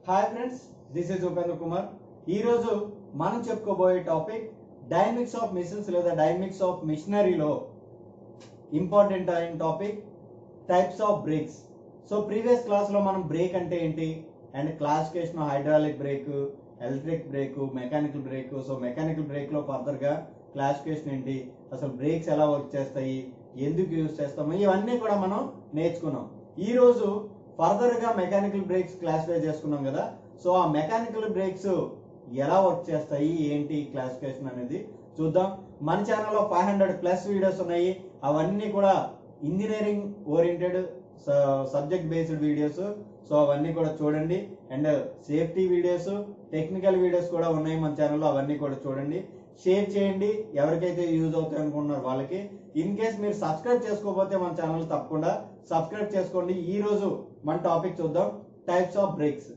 hi friends this is Upendra Kumar ఈ రోజు మనం చెప్పుకోబోయే టాపిక్ డైనమిక్స్ ఆఫ్ మిషన్స్ లేదా డైనమిక్స్ ఆఫ్ మిషనరీలో ఇంపార్టెంట్ అయిన topic types of brakes so previous class లో మనం బ్రేక్ అంటే ఏంటి and classification hydraulic brake electric brake mechanical brake so mechanical brake లో ఫర్దర్ గా క్లాసిఫికేషన్ ఏంటి అసలు బ్రేక్స్ ఎలా వర్క్ చేస్తాయి ఎందుకు యూజ్ చేస్తాము ఇవన్నీ కూడా మనం నేర్చుకున్నాం ఈ రోజు ఫర్దర్ గా మెకానికల్ బ్రేక్స్ క్లాసిఫై చేసుకున్నాం కదా సో ఆ మెకానికల్ బ్రేక్స్ ఎలా వర్క్ చేస్తాయి ఏంటి క్లాసిఫికేషన్ అనేది చూద్దాం మన ఛానల్లో ఫైవ్ హండ్రెడ్ ప్లస్ వీడియోస్ ఉన్నాయి అవన్నీ కూడా engineering oriented subject based videos so అవన్నీ కూడా చూడండి and safety videos technical videos కూడా ఉన్నాయి మన ఛానల్లో అవన్నీ కూడా చూడండి షేర్ చేయండి ఎవరికైతే యూజ్ అవుతాయి అనుకుంటున్నారు వాళ్ళకి ఇన్ కేస్ మీరు సబ్స్క్రైబ్ చేసుకోకపోతే మన ఛానల్ తప్పకుండా సబ్స్క్రైబ్ చేసుకోండి ఈ రోజు మన టాపిక్ చూద్దాం టైప్స్ ఆఫ్ బ్రేక్స్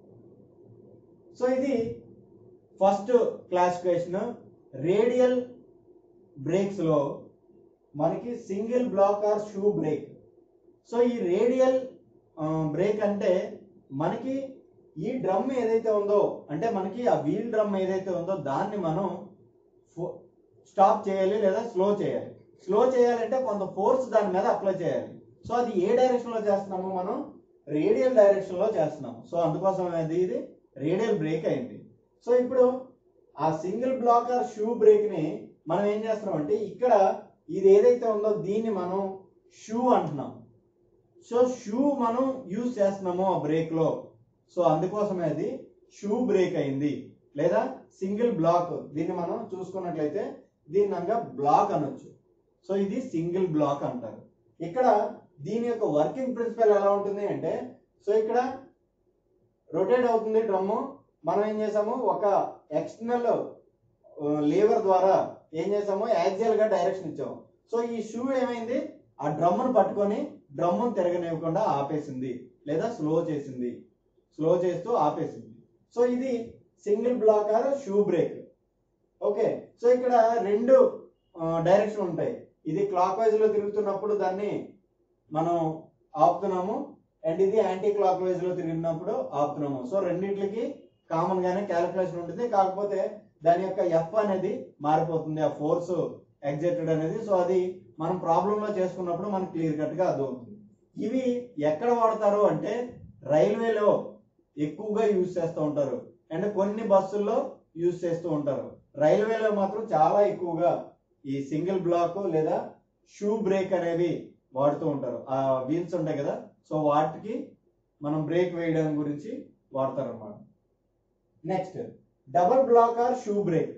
సో ఇది ఫస్ట్ క్లాసిఫికేషన్ రేడియల్ బ్రేక్స్ లో మనకి single block or shoe brake so ఈ రేడియల్ బ్రేక్ అంటే మనకి ఈ డ్రమ్ ఏదైతే ఉందో అంటే మనకి ఆ వీల్ డ్రమ్ ఏదైతే ఉందో దాన్ని మనం స్టాప్ చేయాలి లేదా స్లో చేయాలి స్లో చేయాలంటే కొంత ఫోర్స్ దాని మీద అప్లై చేయాలి సో అది ఏ డైరెక్షన్ లో చేస్తున్నాము మనం రేడియల్ డైరెక్షన్ లో చేస్తున్నాము సో అందుకోసం అది ఇది రేడియల్ బ్రేక్ అయింది సో ఇప్పుడు ఆ single block or shoe brake ని మనం ఏం చేస్తున్నాం అంటే ఇక్కడ ఇది ఏదైతే ఉందో దీన్ని మనం షూ అంటున్నాం సో షూ మనం యూజ్ చేస్తున్నాము ఆ బ్రేక్ లో సో అందుకోసమే అది షూ బ్రేక్ అయింది లేదా సింగిల్ బ్లాక్ దీన్ని మనం చూసుకున్నట్లయితే దీన్ని అనగా బ్లాక్ అనొచ్చు సో ఇది సింగిల్ బ్లాక్ అంటారు ఇక్కడ దీని యొక్క వర్కింగ్ ప్రిన్సిపల్ ఎలా ఉంటుంది అంటే సో ఇక్కడ రొటేట్ అవుతుంది డ్రమ్ము మనం ఏం చేసాము ఒక ఎక్స్టర్నల్ లేవర్ ద్వారా ఏం చేసాము యాక్సియల్ గా డైరెక్షన్ ఇచ్చాము సో ఈ షూ ఏమైంది ఆ డ్రమ్మును పట్టుకొని డ్రమ్మును తిరగనివ్వకుండా ఆపేసింది లేదా స్లో చేసింది స్లో చేస్తూ ఆపేసింది సో ఇది single block or shoe brake okay so ఇక్కడ రెండు డైరెక్షన్ ఉంటాయి ఇది క్లాక్ వైజ్ లో తిరుగుతున్నప్పుడు దాన్ని మనం ఆపుతున్నాము అండ్ ఇది యాంటీ క్లాక్ వైజ్ లో తిరిగినప్పుడు ఆపుతున్నాము సో రెండింటికి కామన్ గానే క్యాలిక్యులేషన్ ఉంటుంది కాకపోతే దాని యొక్క ఎఫ్ అనేది మారిపోతుంది ఆ ఫోర్స్ ఎగ్జెక్టెడ్ అనేది సో అది మనం ప్రాబ్లం లో చేసుకున్నప్పుడు మనకి క్లియర్ కట్ గా అర్థమవుతుంది ఇవి ఎక్కడ వాడతారు అంటే రైల్వేలో ఎక్కువగా యూజ్ చేస్తూ ఉంటారు అండ్ కొన్ని బస్సుల్లో యూజ్ చేస్తూ ఉంటారు రైల్వేలో మాత్రం చాలా ఎక్కువగా ఈ సింగిల్ బ్లాక్ లేదా షూ బ్రేక్ అనేవి వాడుతూ ఉంటారు ఆ వీల్స్ ఉంటాయి కదా సో వాటికి మనం బ్రేక్ వేయడం గురించి వాడతారు అన్నమాట next double block or shoe brake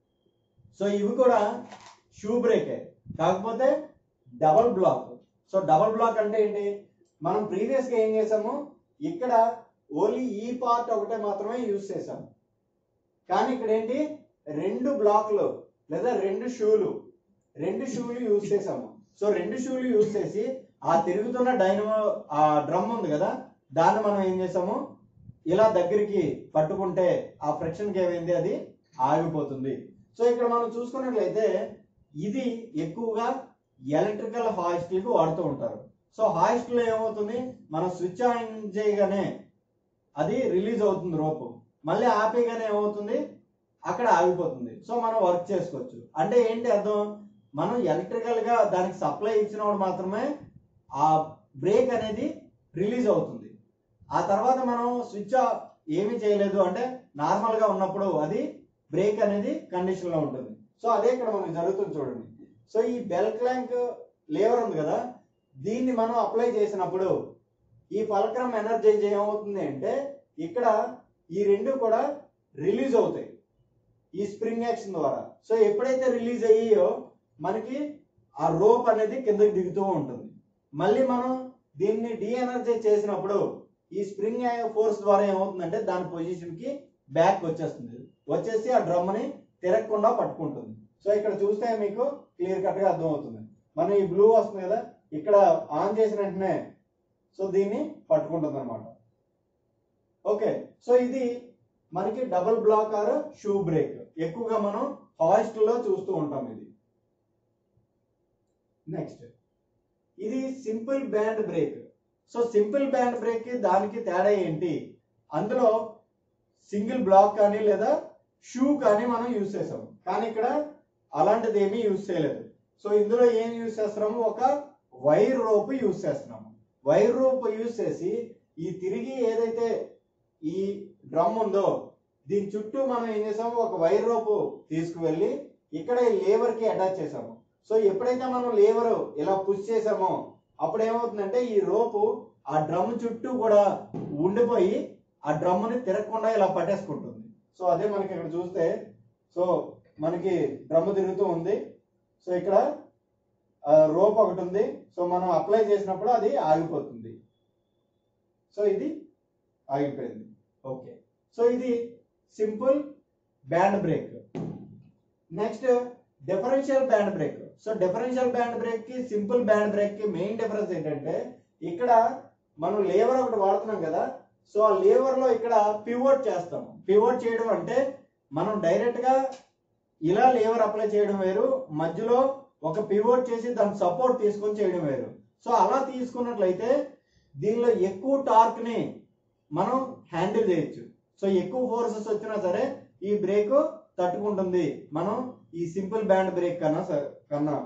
so ఇవి కూడా షూ బ్రేకే కాకపోతే double block so double block అంటే ఏంటి మనం ప్రీవియస్ గా ఏం చేసాము ఇక్కడ ఓన్లీ ఈ పార్ట్ ఒకటే మాత్రమే యూజ్ చేసాము కానీ ఇక్కడ ఏంటి రెండు బ్లాక్లు లేదా రెండు షూలు రెండు షూలు యూజ్ చేసాము సో రెండు షూలు యూజ్ చేసి ఆ తిరుగుతున్న డైనమో ఆ డ్రమ్ ఉంది కదా దాన్ని మనం ఏం చేసాము ఇలా దగ్గరికి పట్టుకుంటే ఆ ఫ్రిక్షన్ కి ఏమైంది అది ఆగిపోతుంది సో ఇక్కడ మనం చూసుకున్నట్లయితే ఇది ఎక్కువగా ఎలక్ట్రికల్ హాయిస్ట్లకు వాడుతూ ఉంటారు సో హాయిస్ట్ లో ఏమవుతుంది మనం స్విచ్ ఆన్ చేయగానే అది రిలీజ్ అవుతుంది రోపు మళ్ళీ ఆపేయగానే ఏమవుతుంది అక్కడ ఆగిపోతుంది సో మనం వర్క్ చేసుకోవచ్చు అంటే ఏంటి అర్థం మనం ఎలక్ట్రికల్ గా దానికి సప్లై ఇచ్చినప్పుడు మాత్రమే ఆ బ్రేక్ అనేది రిలీజ్ అవుతుంది ఆ తర్వాత మనం స్విచ్ ఏమీ చేయలేదు అంటే నార్మల్ గా ఉన్నప్పుడు అది బ్రేక్ అనేది కండిషన్ లో ఉంటుంది సో అదే ఇక్కడ మనకి జరుగుతుంది చూడండి సో ఈ బెల్ క్లాంక్ లేవర్ ఉంది కదా దీన్ని మనం అప్లై చేసినప్పుడు ఈ ఫలక్రం ఎనర్జైజ్ ఏమవుతుంది అంటే ఇక్కడ ఈ రెండు కూడా రిలీజ్ అవుతాయి ఈ స్ప్రింగ్ యాక్షన్ ద్వారా సో ఎప్పుడైతే రిలీజ్ అయ్యాయో మనకి ఆ రోప్ అనేది కిందకి దిగుతూ ఉంటుంది మళ్ళీ మనం దీన్ని డీఎనర్జైజ్ చేసినప్పుడు ఈ స్ప్రింగ్ ఫోర్స్ ద్వారా ఏమవుతుందంటే దాని పొజిషన్ కి బ్యాక్ వచ్చేస్తుంది వచ్చేసి ఆ డ్రమ్ ని తిరగకుండా పట్టుకుంటుంది సో ఇక్కడ చూస్తే మీకు క్లియర్ కట్ గా అర్థమవుతుంది మనం ఈ బ్లూ వస్తుంది కదా ఇక్కడ ఆన్ చేసిన వెంటనే సో దీన్ని పట్టుకుంటుంది అనమాట ఓకే సో ఇది మనకి double block or shoe brake ఎక్కువగా మనం హాయిస్ట్ లో చూస్తూ ఉంటాం ఇది నెక్స్ట్ ఇది simple band brake so simple band brake కి దానికి తేడా ఏంటి అందులో సింగిల్ బ్లాక్ కానీ లేదా షూ కానీ మనం యూజ్ చేసాం కానీ ఇక్కడ అలాంటిది ఏమీ యూజ్ చేయలేదు సో ఇందులో ఏం యూజ్ చేస్తున్నాము ఒక వైర్ రోప్ యూజ్ చేస్తున్నాము వైర్ రోప్ యూజ్ చేసి ఈ తిరిగి ఏదైతే ఈ డ్రమ్ ఉందో దీని చుట్టూ మనం ఏం చేసాము ఒక వైర్ రోపు తీసుకువెళ్ళి ఇక్కడ ఈ లేవర్ కి అటాచ్ చేసాము సో ఎప్పుడైతే మనం లేవర్ ఇలా పుష్ చేసామో అప్పుడు ఏమవుతుందంటే ఈ రోపు ఆ డ్రమ్ చుట్టూ కూడా ఉండిపోయి ఆ డ్రమ్ని తిరగకుండా ఇలా పట్టేసుకుంటుంది సో అదే మనకి ఇక్కడ చూస్తే సో మనకి డ్రమ్ తిరుగుతూ ఉంది సో ఇక్కడ రోప్ ఒకటి ఉంది సో మనం అప్లై చేసినప్పుడు అది ఆగిపోతుంది సో ఇది ఆగిపోయింది ఓకే సో ఇది simple band brake next differential band brake so differential band brake కి సింపుల్ బ్యాండ్ బ్రేక్ కి మెయిన్ డిఫరెన్స్ ఏంటంటే ఇక్కడ మనం లేవర్ ఒకటి వాడుతున్నాం కదా సో ఆ లేవర్ లో ఇక్కడ పివోట్ చేస్తాం పివోట్ చేయడం అంటే మనం డైరెక్ట్ గా ఇలా లేవర్ అప్లై చేయడం వేరు మధ్యలో ఒక పివోట్ చేసి దాని సపోర్ట్ తీసుకొని చేయడం వేరు సో అలా తీసుకున్నట్లయితే దీనిలో ఎక్కువ టార్క్ ని మనం హ్యాండిల్ చేయొచ్చు సో ఎక్కువ ఫోర్సెస్ వచ్చినా సరే ఈ బ్రేక్ తట్టుకుంటుంది మనం ఈ సింపుల్ బ్యాండ్ బ్రేక్ కన్నా స- కన్నా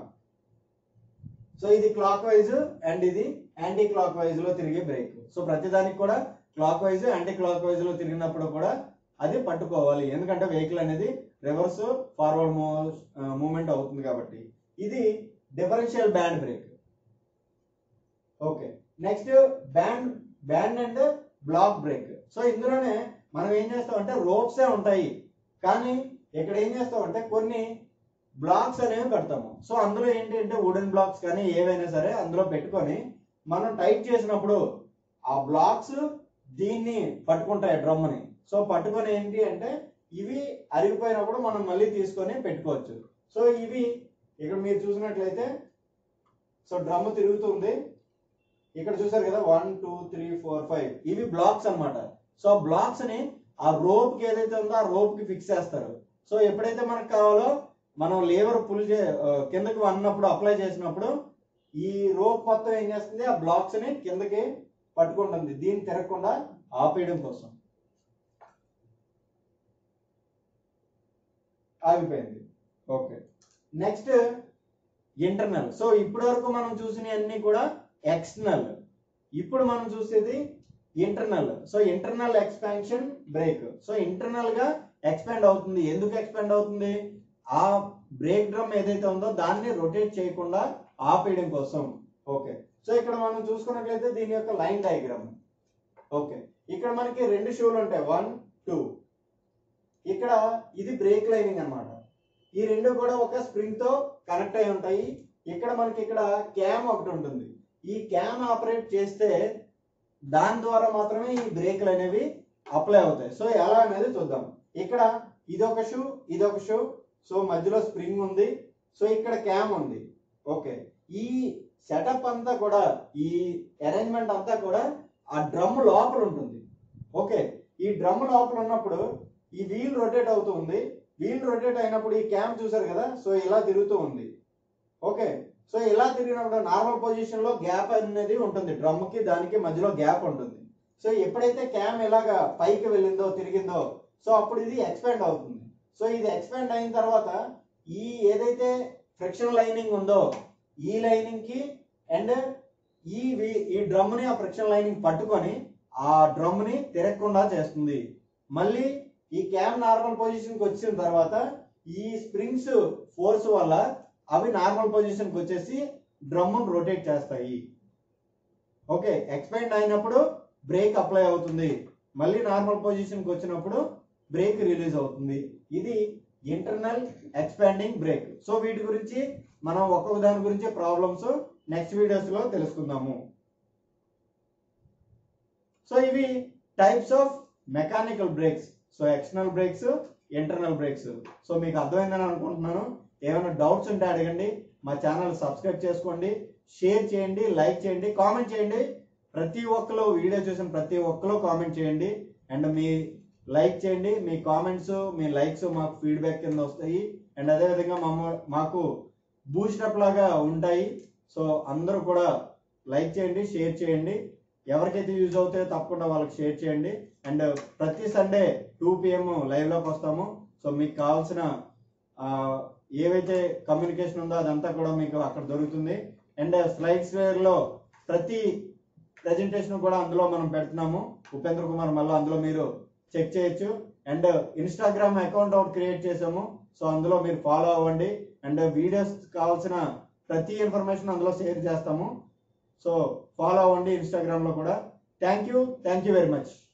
సో ఇది క్లాక్ వైజ్ అండ్ ఇది యాంటీ క్లాక్ వైజ్ లో తిరిగే బ్రేక్ సో ప్రతిదానికి కూడా clock wise anti clock wise లో తిరిగినప్పుడు కూడా అది పట్టుకోవాలి ఎందుకంటే వెహికల్ అనేది రివర్స్ ఫార్వర్డ్ మూవ్మెంట్ అవుతుంది కాబట్టి ఇది differential band brake okay next band band and block brake so ఇందులోనే మనం ఏం చేస్తాం అంటే రోప్సే ఉంటాయి కానీ ఇక్కడ ఏం చేస్తాం అంటే కొన్ని బ్లాక్స్ అనేవి పెడతాము సో అందులో ఏంటి అంటే వుడెన్ బ్లాక్స్ కానీ ఏవైనా సరే అందులో పెట్టుకొని మనం టైట్ చేసినప్పుడు ఆ బ్లాక్స్ దీన్ని పట్టుకుంటాయి డ్రమ్ని సో పట్టుకొని ఏంటి అంటే ఇవి అరిగిపోయినప్పుడు మనం మళ్ళీ తీసుకొని పెట్టుకోవచ్చు సో ఇవి ఇక్కడ మీరు చూసినట్లయితే సో డ్రమ్ తిరుగుతుంది ఇక్కడ చూసారు కదా one two three four five ఇవి బ్లాక్స్ అన్నమాట సో బ్లాక్స్ ని ఆ రోప్ కి ఏదైతే ఉందో ఆ రోప్ కి ఫిక్స్ చేస్తారు సో ఎప్పుడైతే మనకు కావాలో మనం లేవర్ పుల్ చే ఆ, కిందకి అన్నప్పుడు అప్లై చేసినప్పుడు ఈ రోప్ మొత్తం ఏం చేస్తుంది ఆ బ్లాక్స్ ని కిందకి పట్టుకుంటుంది దీన్ని తిరగకుండా ఆపేయడం కోసం ఆగిపోయింది ఓకే నెక్స్ట్ ఇంటర్నల్ సో ఇప్పటి వరకు మనం చూసినవన్నీ కూడా ఎక్స్టర్నల్ ఇప్పుడు మనం చూసేది internal so internal expansion brake so internal గా ఎక్స్పాండ్ అవుతుంది ఎందుకు ఎక్స్పాండ్ అవుతుంది ఆ బ్రేక్ డ్రమ్ ఏదైతే ఉందో దాన్ని రొటేట్ చేయకుండా ఆపేయడం కోసం ఓకే సో ఇక్కడ మనం చూసుకున్నట్లయితే దీని యొక్క లైన్ డయాగ్రామ్ ఓకే ఇక్కడ మనకి రెండు షూలు ఉంటాయి వన్ టూ ఇక్కడ ఇది బ్రేక్ లైనింగ్ అన్నమాట ఈ రెండు కూడా ఒక స్ప్రింగ్ తో కనెక్ట్ అయి ఉంటాయి ఇక్కడ మనకి ఇక్కడ క్యామ్ ఒకటి ఉంటుంది ఈ క్యామ్ ఆపరేట్ చేస్తే దాని ద్వారా మాత్రమే ఈ బ్రేక్లు అనేవి అప్లై అవుతాయి సో ఎలా అనేది చూద్దాం ఇక్కడ ఇదొక షూ ఇదొక షూ సో మధ్యలో స్ప్రింగ్ ఉంది సో ఇక్కడ క్యామ్ ఉంది ఓకే ఈ సెటప్ అంతా కూడా ఈ అరేంజ్మెంట్ అంతా కూడా ఆ డ్రమ్ లోపల ఉంటుంది ఓకే ఈ డ్రమ్ లోపల ఉన్నప్పుడు ఈ వీల్ రొటేట్ అవుతుంది వీల్ రొటేట్ అయినప్పుడు ఈ క్యామ్ చూసారు కదా సో ఇలా తిరుగుతూ ఉంది ఓకే సో ఇలా తిరిగినప్పుడు నార్మల్ పొజిషన్ లో గ్యాప్ అనేది ఉంటుంది డ్రమ్ కి దానికి మధ్యలో గ్యాప్ ఉంటుంది సో ఎప్పుడైతే క్యామ్ ఇలాగా పైకి వెళ్ళిందో తిరిగిందో సో అప్పుడు ఇది ఎక్స్పాండ్ అవుతుంది సో ఇది ఎక్స్పాండ్ అయిన తర్వాత ఈ ఏదైతే ఫ్రిక్షన్ లైనింగ్ ఉందో ఈ లైనింగ్ కి అండ్ ఈ వి- ఈ డ్రమ్ ని ఆ ఫ్రిక్షన్ లైనింగ్ పట్టుకొని ఆ డ్రమ్ ని తిరగకుండా చేస్తుంది మళ్ళీ ఈ క్యామ్ నార్మల్ పొజిషన్ కి వచ్చిన తర్వాత ఈ స్ప్రింగ్స్ ఫోర్స్ వల్ల అవి నార్మల్ పొజిషన్ కి వచ్చేసి డ్రమ్ రొటేట్ చేస్తాయి ఓకే ఎక్స్పాండ్ అయినప్పుడు బ్రేక్ అప్లై అవుతుంది మళ్ళీ నార్మల్ పొజిషన్ కి వచ్చినప్పుడు బ్రేక్ రిలీజ్ అవుతుంది ఇది ఇంటర్నల్ ఎక్స్పాండింగ్ బ్రేక్ సో వీటి గురించి మనం ఒక్కొక్క దాని గురించి ప్రాబ్లమ్స్ నెక్స్ట్ వీడియోస్ లో తెలుసుకుందాము సో ఇవి types of mechanical brakes so external brakes internal brakes so మీకు అర్థమైందని అనుకుంటున్నాను ఏమైనా డౌట్స్ ఉంటే అడగండి మా ఛానల్ సబ్స్క్రైబ్ చేసుకోండి షేర్ చేయండి లైక్ చేయండి కామెంట్ చేయండి ప్రతి ఒక్కరు వీడియో చూసిన ప్రతి ఒక్కరు కామెంట్ చేయండి అండ్ మీ లైక్ చేయండి మీ కామెంట్స్ మీ లైక్స్ మాకు ఫీడ్బ్యాక్ కింద వస్తాయి అండ్ అదేవిధంగా మమ్మ మాకు బూస్టప్ లాగా ఉంటాయి సో అందరూ కూడా లైక్ చేయండి షేర్ చేయండి ఎవరికైతే యూజ్ అవుతాయో తప్పకుండా వాళ్ళకి షేర్ చేయండి అండ్ ప్రతి సండే టూ పిఎం లైవ్లోకి వస్తాము సో మీకు కావాల్సిన ఆ, ఏవైతే కమ్యూనికేషన్ ఉందో అదంతా కూడా మీకు అక్కడ దొరుకుతుంది అండ్ స్లైడ్స్ లో ప్రతి ప్రజెంటేషన్ కూడా అందులో మనం పెడుతున్నాము ఉపేంద్ర కుమార్ మళ్ళీ అందులో మీరు చెక్ చేయొచ్చు అండ్ ఇన్స్టాగ్రామ్ అకౌంట్ ఒకటి క్రియేట్ చేసాము సో అందులో మీరు ఫాలో అవ్వండి అండ్ వీడియోస్ కావాల్సిన ప్రతి ఇన్ఫర్మేషన్ అందులో షేర్ చేస్తాము సో ఫాలో అవ్వండి ఇన్స్టాగ్రామ్ లో కూడా thank you thank you very much